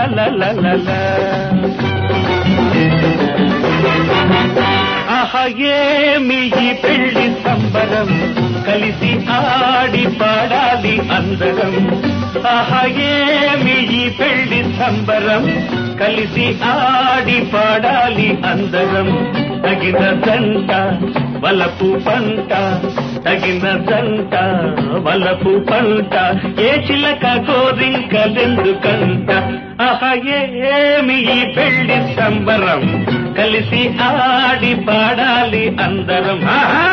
లా లా లా లా. ఆహా ఏమి ఈ పెళ్లి సంబరం కలిసి ఆడి పాడాలి అందరం ఆహా ఏమి ఈ పెళ్లి సంబరం కలిసి ఆడి పాడాలి అందరం తగిన దంట వలపు పంట తగిన దంట వలపు పంట ఏ చిలక కోరింకలెందుకంట ఆహా ఏమి ఈ పెళ్లి సంబరం కలిసి ఆడి పాడాలి అందరం ఆహా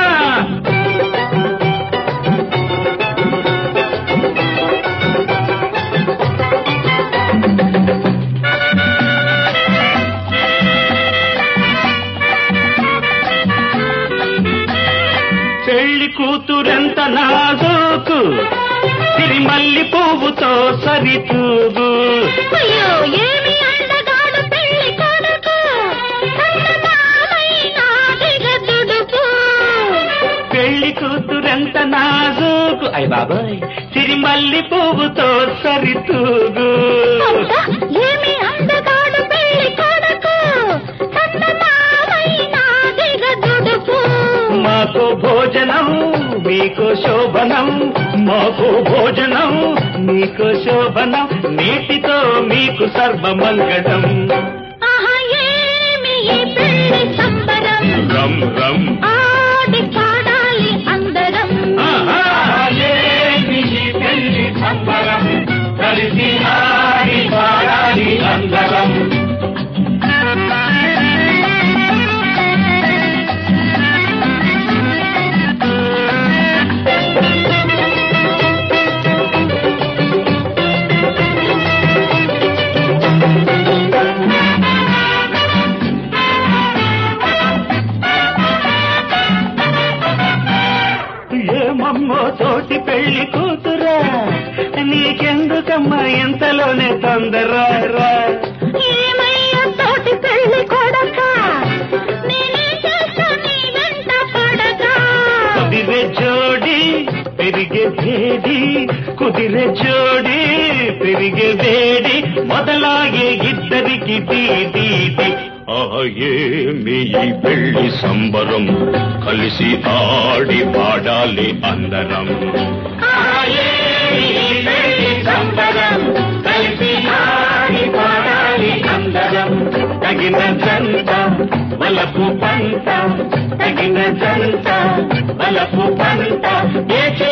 పెళ్లి కూతురెంత నాజోకు తిరిమల్లి పువ్వుతో సరితూగు అయ్యో ఏమి అందగాడు పెళ్లి కొడుకు చందమామైన దిగదుడుకు పెళ్లి కూతురెంత నాజోకు అయ్ బాబాయ్ తిరిమల్లి పువ్వుతో సరితూగు అబ్బా, ఏమి అందగాడు పెళ్లి కొడుకు చందమామైన దిగదుడుకు మాకు భోజనం మీకు శోభనం మాకు భోజనం మీకు శోభనం నీటితో మీకు సర్వమంగళం ఆహా ఏమి ఈ పెళ్లి సంబరం రం రం ఆడి పాడాలి అందరం ఆహా, ఏమి ఈ పెళ్లి సంబరం కలిసి ఆడి పాడాలి అందరం ఏమమ్మో తోటి పెళ్లి కూతురా నీకెందుకమ్మా ఇంతలోనే తొందర రా ఏమయ్యా తోటి పెళ్లి కొడక నేనేం చేస్తా నీ వెంట పడగా కుదిరే జోడి పెరిగే వేడి కుదిరే జోడి పెరిగే వేడి మొదలాగే ఇద్దరికి దీదీది ఏమి ఈ పెళ్లి సంబరం కలిసి ఆడి పాడాలి అందరం సంబరం కలిసి ఆడి పాడాలి అందరం తగిన జంట వలపు పంట తగిన జంట వలపు పంట ఏ